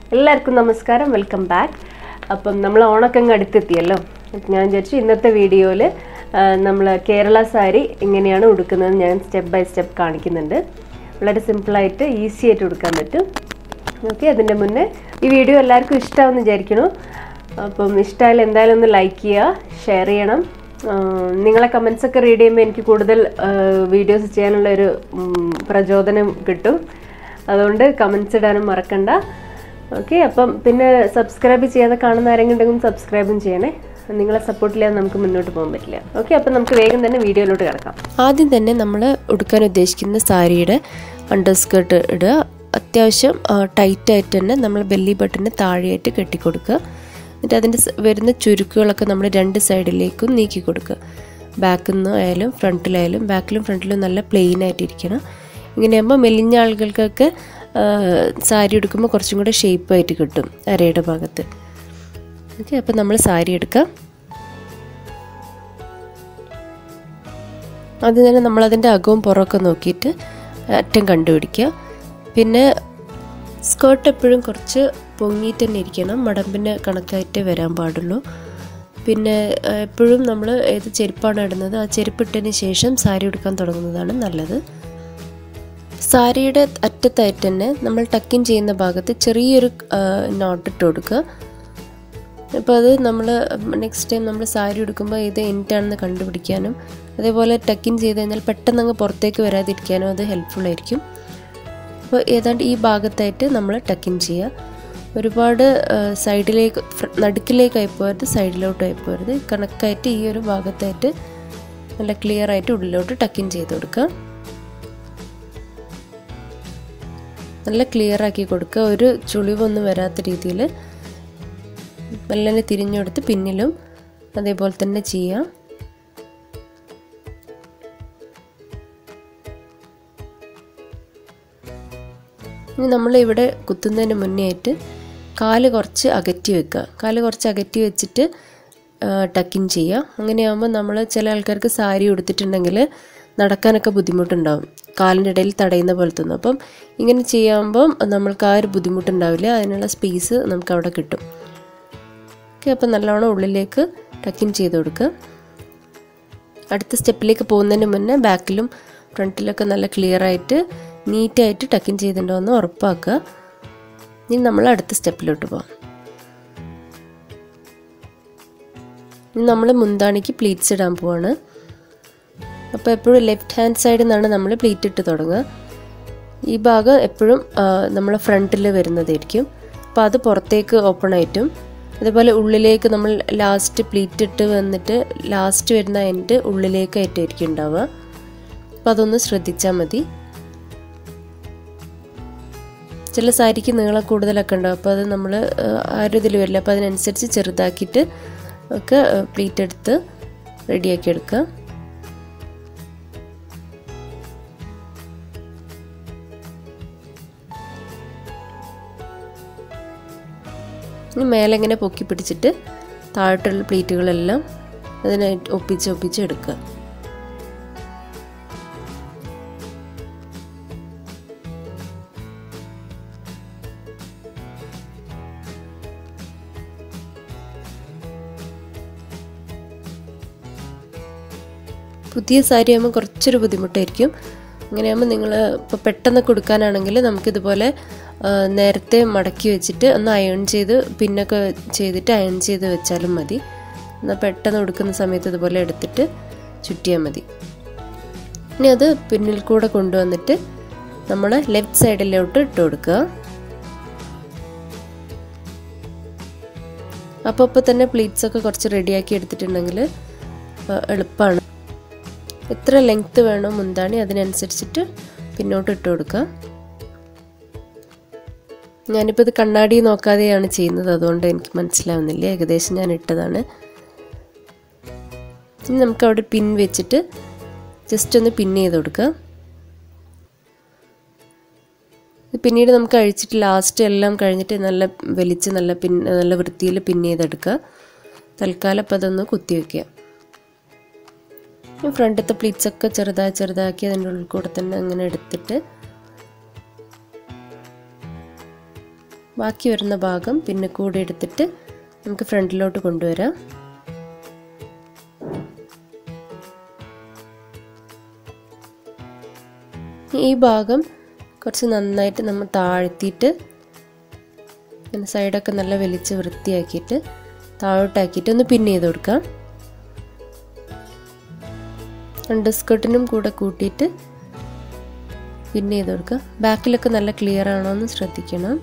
എല്ലാവർക്കും നമസ്കാരം welcome back അപ്പം നമ്മൾ ഓണൊക്കെ അങ്ങ് അടുത്തെത്തിയല്ലോ അപ്പം ഞാൻ വിചാരിച്ചു ഇന്നത്തെ വീഡിയോയിൽ നമ്മൾ കേരള സാരി എങ്ങനെയാണ് ഉടുക്കുന്നത് ഞാൻ സ്റ്റെപ്പ് ബൈ സ്റ്റെപ്പ് കാണിക്കുന്നുണ്ട് വളരെ സിമ്പിളായിട്ട് ഈസി ആയിട്ട് ഉടുക്കാൻ പറ്റും ഓക്കെ അതിൻ്റെ മുന്നേ ഈ വീഡിയോ എല്ലാവർക്കും ഇഷ്ടമാണെന്ന് വിചാരിക്കണു അപ്പം ഇഷ്ടമായാലും എന്തായാലും ഒന്ന് ലൈക്ക് ചെയ്യുക ഷെയർ ചെയ്യണം ആഹ് നിങ്ങളെ കമൻസ് ഒക്കെ റീഡ് ചെയ്യുമ്പോൾ എനിക്ക് കൂടുതൽ വീഡിയോസ് ചെയ്യാനുള്ള ഒരു ഉം, പ്രചോദനം കിട്ടും അതുകൊണ്ട് കമൻസ് ഇടാനും മറക്കണ്ട ഓക്കെ അപ്പം പിന്നെ സബ്സ്ക്രൈബ് ചെയ്യാതെ കാണുന്ന ആരെങ്കിലും ഉണ്ടെങ്കിൽ സബ്സ്ക്രൈബും ചെയ്യണേ നിങ്ങളെ സപ്പോർട്ടില്ലാതെ നമുക്ക് മുന്നോട്ട് പോകാൻ പറ്റില്ല ഓക്കെ അപ്പം നമുക്ക് വേഗം തന്നെ വീഡിയോയിലോട്ട് കിടക്കാം ആദ്യം തന്നെ നമ്മൾ ഉടുക്കാൻ ഉദ്ദേശിക്കുന്ന സാരിയുടെ അണ്ടർ സ്കേർട്ട് ഇടുക അത്യാവശ്യം ടൈറ്റായിട്ട് തന്നെ നമ്മൾ ബെല്ലി ബട്ടന് താഴെയായിട്ട് കെട്ടിക്കൊടുക്കുക എന്നിട്ട് അതിൻ്റെ സ് വരുന്ന ചുരുക്കുകളൊക്കെ നമ്മൾ രണ്ട് സൈഡിലേക്കും നീക്കി കൊടുക്കുക ബാക്കിൽ നിന്ന് ആയാലും ഫ്രണ്ടിലായാലും ബാക്കിലും ഫ്രണ്ടിലും നല്ല പ്ലെയിൻ ആയിട്ടിരിക്കണം ഇങ്ങനെയാകുമ്പോൾ മെലിഞ്ഞ ആളുകൾക്കൊക്കെ ആ, സാരി എടുക്കുമ്പോൾ കുറച്ചും കൂടെ ഷേപ്പായിട്ട് കിട്ടും അരയുടെ ഭാഗത്ത് ഓക്കെ അപ്പോൾ നമ്മൾ സാരി എടുക്കാം ആദ്യം തന്നെ നമ്മളതിൻ്റെ അകവും പുറമൊക്കെ നോക്കിയിട്ട് അറ്റം കണ്ടുപിടിക്കുക പിന്നെ സ്കേർട്ട് എപ്പോഴും കുറച്ച് പൊങ്ങിയിട്ട് തന്നെ ഇരിക്കണം മടമ്പിന് കണക്കായിട്ട് വരാൻ പാടുള്ളൂ പിന്നെ ആ, എപ്പോഴും നമ്മൾ ഏത് ചെരുപ്പാണ് ഇടുന്നത് ആ ചെരുപ്പിട്ടതിന് ശേഷം സാരി എടുക്കാൻ തുടങ്ങുന്നതാണ് നല്ലത് സാരിയുടെ അറ്റത്തായിട്ട് തന്നെ നമ്മൾ ടക്കിൻ ചെയ്യുന്ന ഭാഗത്ത് ചെറിയൊരു നോട്ട് ഇട്ട് കൊടുക്കുക അപ്പോൾ അത് നമ്മൾ നെക്സ്റ്റ് ടൈം നമ്മൾ സാരി ഉടുക്കുമ്പോൾ ഇത് എനിറ്റാണെന്ന് കണ്ടുപിടിക്കാനും അതേപോലെ ടക്കിൻ ചെയ്ത് കഴിഞ്ഞാൽ പെട്ടെന്ന് അങ്ങ് പുറത്തേക്ക് വരാതിരിക്കാനും അത് ഹെൽപ്ഫുൾ ആയിരിക്കും അപ്പോൾ ഏതാണ്ട് ഈ ഭാഗത്തായിട്ട് നമ്മൾ ടക്കിൻ ചെയ്യുക ഒരുപാട് ആ, സൈഡിലേക്ക് ഫ്ര- നടുക്കിലേക്കായി പോകരുത് സൈഡിലോട്ടായി പോകരുത് കണക്കായിട്ട് ഈ ഒരു ഭാഗത്തായിട്ട് നല്ല ക്ലിയർ ആയിട്ട് ഉള്ളിലോട്ട് ടക്കിൻ ചെയ്ത് കൊടുക്കുക നല്ല ക്ലിയർ ആക്കി കൊടുക്കുക ഒരു ചുളിവൊന്നും വരാത്ത രീതിയിൽ മെല്ലനെ തിരിഞ്ഞെടുത്ത് പിന്നിലും അതേപോലെ തന്നെ ചെയ്യാം ഇനി നമ്മൾ ഇവിടെ കുത്തുന്നതിന് മുന്നേ ആയിട്ട് കാല് കുറച്ച് അകറ്റി വെക്കുക കാല് കുറച്ച് അകറ്റി വെച്ചിട്ട് ടക്കിൻ ചെയ്യുക അങ്ങനെയാകുമ്പോൾ നമ്മൾ ചില ആൾക്കാർക്ക് സാരി ഉടുത്തിട്ടുണ്ടെങ്കിൽ നടക്കാനൊക്കെ ബുദ്ധിമുട്ടുണ്ടാവും കാലിൻ്റെ ഇടയിൽ തടയുന്ന പോലെ തോന്നും അപ്പം ഇങ്ങനെ ചെയ്യുമ്പം നമ്മൾക്ക് ആ ഒരു ബുദ്ധിമുട്ടുണ്ടാവില്ല അതിനുള്ള സ്പേസ് നമുക്ക് അവിടെ കിട്ടും ഓക്കെ അപ്പോൾ നല്ലോണം ഉള്ളിലേക്ക് ടക്കിൻ ചെയ്ത് കൊടുക്കുക അടുത്ത സ്റ്റെപ്പിലേക്ക് പോകുന്നതിന് മുന്നേ ബാക്കിലും ഫ്രണ്ടിലൊക്കെ നല്ല ക്ലിയർ ആയിട്ട് നീറ്റായിട്ട് ടക്കിൻ ചെയ്തിട്ടുണ്ടോ എന്ന് ഉറപ്പാക്കുക ഇനി നമ്മൾ അടുത്ത സ്റ്റെപ്പിലോട്ട് പോകാം ഇനി നമ്മൾ മുന്താണിക്ക് പ്ലീറ്റ്സ് ഇടാൻ പോവാണ് അപ്പോൾ എപ്പോഴും ലെഫ്റ്റ് ഹാൻഡ് സൈഡിൽ നിന്നാണ് നമ്മൾ പ്ലീറ്റ് ഇട്ട് തുടങ്ങുക ഈ ഭാഗം എപ്പോഴും നമ്മൾ ഫ്രണ്ടിൽ വരുന്നതായിരിക്കും അപ്പോൾ അത് പുറത്തേക്ക് ഓപ്പൺ ആയിട്ടും അതേപോലെ ഉള്ളിലേക്ക് നമ്മൾ ലാസ്റ്റ് പ്ലീറ്റ് ഇട്ട് വന്നിട്ട് ലാസ്റ്റ് വരുന്ന എൻഡ് ഉള്ളിലേക്കായിട്ടായിരിക്കും ഉണ്ടാവുക അപ്പോൾ അതൊന്ന് ശ്രദ്ധിച്ചാൽ മതി ചില സാരിക്ക് നീളം കൂടുതലൊക്കെ ഉണ്ടാവും അപ്പോൾ അത് നമ്മൾ ആരും ഇതിൽ വരില്ല അപ്പോൾ അതിനനുസരിച്ച് ചെറുതാക്കിയിട്ട് ഒക്കെ പ്ലീറ്റ് എടുത്ത് റെഡിയാക്കി എടുക്കുക ഇനി മേലെ ഇങ്ങനെ പൊക്കി പിടിച്ചിട്ട് താഴോട്ടുള്ള പ്ലീറ്റുകളെല്ലാം അതിനെ ഒപ്പിച്ച് ഒപ്പിച്ച് എടുക്കുക പുതിയ സാരി ആകുമ്പോൾ കുറച്ചൊരു ബുദ്ധിമുട്ടായിരിക്കും അങ്ങനെയാകുമ്പോൾ നിങ്ങൾ ഇപ്പോൾ പെട്ടെന്ന് കൊടുക്കാനാണെങ്കിൽ നമുക്കിതുപോലെ ആ, നേരത്തെ മടക്കി വെച്ചിട്ട് ഒന്ന് അയൺ ചെയ്ത് പിന്നൊക്കെ ചെയ്തിട്ട് അയൺ ചെയ്ത് വെച്ചാലും മതി എന്നാൽ പെട്ടെന്ന് കൊടുക്കുന്ന സമയത്ത് ഇതുപോലെ എടുത്തിട്ട് ചുറ്റിയാൽ മതി ഇനി അത് പിന്നിൽ കൂടെ കൊണ്ടുവന്നിട്ട് നമ്മൾ ലെഫ്റ്റ് സൈഡിലോട്ട് ഇട്ട് കൊടുക്കുക അപ്പോൾ അപ്പോൾ തന്നെ പ്ലീറ്റ്സ് ഒക്കെ കുറച്ച് റെഡിയാക്കി എടുത്തിട്ടുണ്ടെങ്കിൽ എളുപ്പമാണ് എത്ര ലെങ്ത്ത് വേണോ മുന്താണി അതിനനുസരിച്ചിട്ട് പിന്നോട്ട് ഇട്ട് കൊടുക്കുക ഞാനിപ്പോൾ ഇത് കണ്ണാടി നോക്കാതെയാണ് ചെയ്യുന്നത് അതുകൊണ്ട് എനിക്ക് മനസ്സിലാവുന്നില്ല ഏകദേശം ഞാൻ ഇട്ടതാണ് ഇനി നമുക്ക് അവിടെ പിൻ വെച്ചിട്ട് ജസ്റ്റ് ഒന്ന് പിൻ ചെയ്ത് കൊടുക്കുക ഇത് പിന്നീട് നമുക്ക് അഴിച്ചിട്ട് ലാസ്റ്റ് എല്ലാം കഴിഞ്ഞിട്ട് നല്ല വലിച്ച് നല്ല പിൻ നല്ല വൃത്തിയിൽ പിൻ ചെയ്തെടുക്കുക തൽക്കാലം അപ്പോൾ അതൊന്ന് കുത്തി വയ്ക്കുക ഫ്രണ്ടത്തെ പ്ലീറ്റ്സ് ഒക്കെ ചെറുതായി ചെറുതാക്കി അതിൻ്റെ ഉള്ളിൽ കൂടെ തന്നെ അങ്ങനെ എടുത്തിട്ട് ബാക്കി വരുന്ന ഭാഗം പിന്നെ കൂടെ എടുത്തിട്ട് നമുക്ക് ഫ്രണ്ടിലോട്ട് കൊണ്ടുവരാം ഈ ഭാഗം കുറച്ച് നന്നായിട്ട് നമ്മൾ താഴ്ത്തിയിട്ട് ഇങ്ങനെ സൈഡൊക്കെ നല്ല വലിച്ച് വൃത്തിയാക്കിയിട്ട് താഴോട്ടാക്കിയിട്ട് ഒന്ന് പിൻ ചെയ്ത് കൊടുക്കാം രണ്ട് സ്കർട്ടിനും കൂടെ കൂട്ടിയിട്ട് പിൻ ചെയ്ത് കൊടുക്കുക ബാക്കിലൊക്കെ നല്ല ക്ലിയർ ആണോ എന്ന് ശ്രദ്ധിക്കണം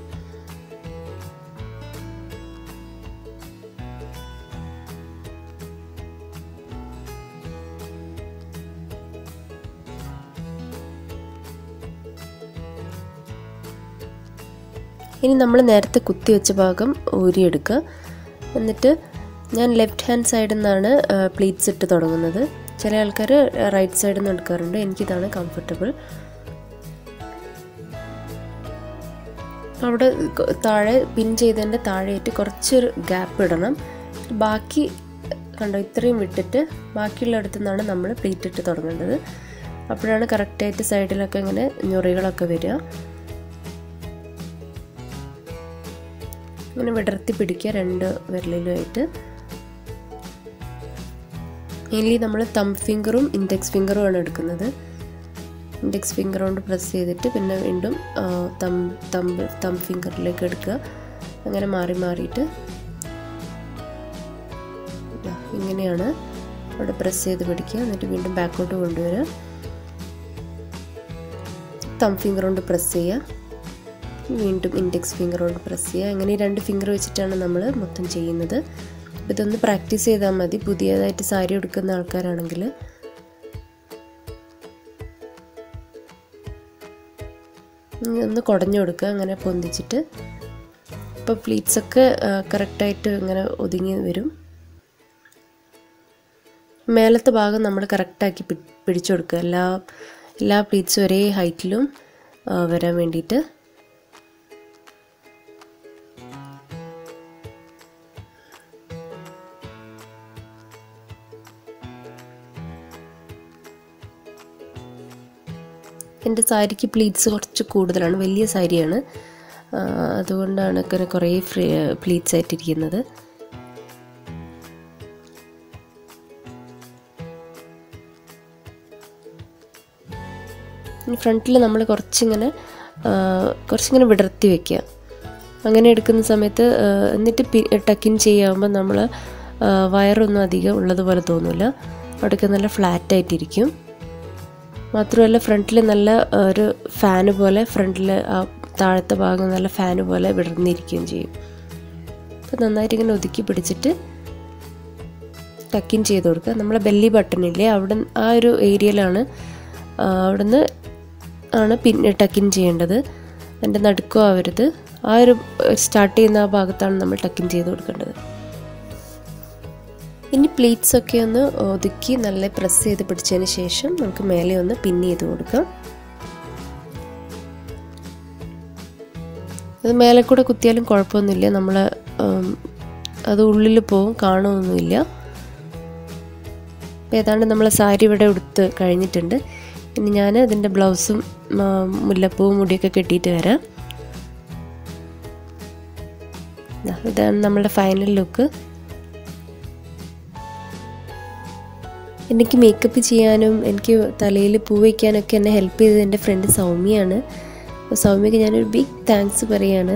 ഇനി നമ്മൾ നേരത്തെ കുത്തി വെച്ച ഭാഗം ഊരിയെടുക്കുക എന്നിട്ട് ഞാൻ ലെഫ്റ്റ് ഹാൻഡ് സൈഡിൽ നിന്നാണ് പ്ലീറ്റ്സ് ഇട്ട് തുടങ്ങുന്നത് ചില ആൾക്കാർ റൈറ്റ് സൈഡിൽ നിന്ന് എടുക്കാറുണ്ട് എനിക്കിതാണ് കംഫർട്ടബിൾ അവിടെ താഴെ പിൻ ചെയ്തതിൻ്റെ താഴെയായിട്ട് കുറച്ചൊരു ഗ്യാപ്പ് ഇടണം ബാക്കി കണ്ടോ ഇത്രയും വിട്ടിട്ട് ബാക്കിയുള്ളിടത്തു നിന്നാണ് നമ്മൾ പ്ലീറ്റ് ഇട്ട് തുടങ്ങേണ്ടത് അപ്പോഴാണ് കറക്റ്റായിട്ട് സൈഡിലൊക്കെ ഇങ്ങനെ ഞൊറികളൊക്കെ വരിക ഇങ്ങനെ വിടർത്തി പിടിക്കുക രണ്ട് വിരലിലുമായിട്ട് മെയിൻലി നമ്മൾ തം ഫിംഗറും ഇൻഡെക്സ് ഫിംഗറും ആണ് എടുക്കുന്നത് ഇൻഡെക്സ് ഫിംഗർ കൊണ്ട് പ്രസ് ചെയ്തിട്ട് പിന്നെ വീണ്ടും തം തമ്പ് തം ഫിംഗറിലേക്ക് എടുക്കുക അങ്ങനെ മാറി മാറിയിട്ട് ഇങ്ങനെയാണ് അവിടെ പ്രസ് ചെയ്ത് പിടിക്കുക എന്നിട്ട് വീണ്ടും ബാക്കോട്ട് കൊണ്ടുവരിക തം ഫിംഗർ കൊണ്ട് പ്രസ് ചെയ്യുക വീണ്ടും ഇൻഡെക്സ് ഫിംഗർ കൊണ്ട് പ്രസ് ചെയ്യുക അങ്ങനെ ഈ രണ്ട് ഫിംഗർ വെച്ചിട്ടാണ് നമ്മൾ മൊത്തം ചെയ്യുന്നത് ഇതൊന്ന് പ്രാക്ടീസ് ചെയ്താൽ മതി പുതിയതായിട്ട് സാരി എടുക്കുന്ന ആൾക്കാരാണെങ്കിൽ ഒന്ന് കുടഞ്ഞു കൊടുക്കുക അങ്ങനെ പൊന്തിച്ചിട്ട് ഇപ്പോൾ പ്ലീറ്റ്സൊക്കെ കറക്റ്റായിട്ട് ഇങ്ങനെ ഒതുങ്ങി വരും മേലത്തെ ഭാഗം നമ്മൾ കറക്റ്റാക്കി പിടിച്ചു കൊടുക്കുക എല്ലാ എല്ലാ പ്ലീറ്റ്സും ഒരേ ഹൈറ്റിലും വരാൻ വേണ്ടിയിട്ട് എൻ്റെ സാരിക്ക് പ്ലീറ്റ്സ് കുറച്ച് കൂടുതലാണ് വലിയ സാരിയാണ് അതുകൊണ്ടാണ് ഇങ്ങനെ കുറേ ഫ്രീ പ്ലീറ്റ്സ് ആയിട്ടിരിക്കുന്നത് ഫ്രണ്ടിൽ നമ്മൾ കുറച്ചിങ്ങനെ കുറച്ചിങ്ങനെ വിടർത്തി വെക്കുക അങ്ങനെ എടുക്കുന്ന സമയത്ത് എന്നിട്ട് ടക്കിൻ ചെയ്യാകുമ്പോൾ നമ്മൾ വയറൊന്നും അധികം ഉള്ളതുപോലെ തോന്നില്ല അവിടെയൊക്കെ നല്ല ഫ്ലാറ്റ് ആയിട്ടിരിക്കും മാത്രമല്ല ഫ്രണ്ടിൽ നല്ല ഒരു ഫാന് പോലെ ഫ്രണ്ടിൽ ആ താഴത്തെ ഭാഗം നല്ല ഫാന് പോലെ വിടർന്നിരിക്കുകയും ചെയ്യും അപ്പോൾ നന്നായിട്ട് ഇങ്ങനെ ഒതുക്കി പിടിച്ചിട്ട് ടക്കിൻ ചെയ്ത് കൊടുക്കുക നമ്മളെ ബെല്ലി ബട്ടണില്ലേ അവിടെ ആ ഒരു ഏരിയയിലാണ് അവിടുന്ന് ആണ് പിന്നെ ടക്കിൻ ചെയ്യേണ്ടത് എൻ്റെ നടുക്കോ ആവരുത് ആ ഒരു സ്റ്റാർട്ട് ചെയ്യുന്ന ആ ഭാഗത്താണ് നമ്മൾ ടക്കിൻ ചെയ്ത് കൊടുക്കേണ്ടത് ഇനി പ്ലീറ്റ്സ് ഒക്കെ ഒന്ന് ഒതുക്കി നല്ല പ്രസ് ചെയ്ത് പിടിച്ചതിന് ശേഷം നമുക്ക് മേലെ ഒന്ന് പിൻ ചെയ്ത് കൊടുക്കാം അത് മേലെ കൂടെ കുത്തിയാലും കുഴപ്പമൊന്നുമില്ല നമ്മൾ അത് ഉള്ളിൽ പോവും കാണുമൊന്നുമില്ല ഏതാണ്ട് നമ്മൾ സാരി ഇവിടെ ഉടുത്ത് കഴിഞ്ഞിട്ടുണ്ട് ഇനി ഞാൻ അതിൻ്റെ ബ്ലൗസും മുല്ലപ്പൂവും മുടിയൊക്കെ കെട്ടിയിട്ട് വരാം ഇതാണ് നമ്മളുടെ ഫൈനൽ ലുക്ക് എനിക്ക് മേക്കപ്പ് ചെയ്യാനും എനിക്ക് തലയിൽ പൂ വയ്ക്കാനൊക്കെ എന്നെ ഹെൽപ്പ് ചെയ്തത് എൻ്റെ ഫ്രണ്ട് സൗമ്യയാണ് അപ്പോൾ സൗമ്യക്ക് ഞാനൊരു ബിഗ് താങ്ക്സ് പറയാണ്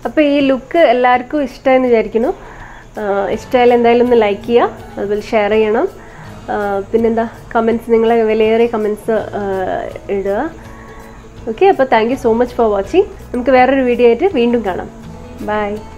അപ്പോൾ ഈ ലുക്ക് എല്ലാവർക്കും ഇഷ്ടമായെന്ന് വിചാരിക്കുന്നു ഇഷ്ടമായാലും എന്തായാലും ഒന്ന് ലൈക്ക് ചെയ്യുക അതുപോലെ ഷെയർ ചെയ്യണം ആ, പിന്നെന്താ കമൻസ് നിങ്ങളെ വിലയേറിയ കമൻസ് ഇടുക ഓക്കെ അപ്പോൾ thank you so much for watching നമുക്ക് വേറൊരു വീഡിയോ ആയിട്ട് വീണ്ടും കാണാം ബൈ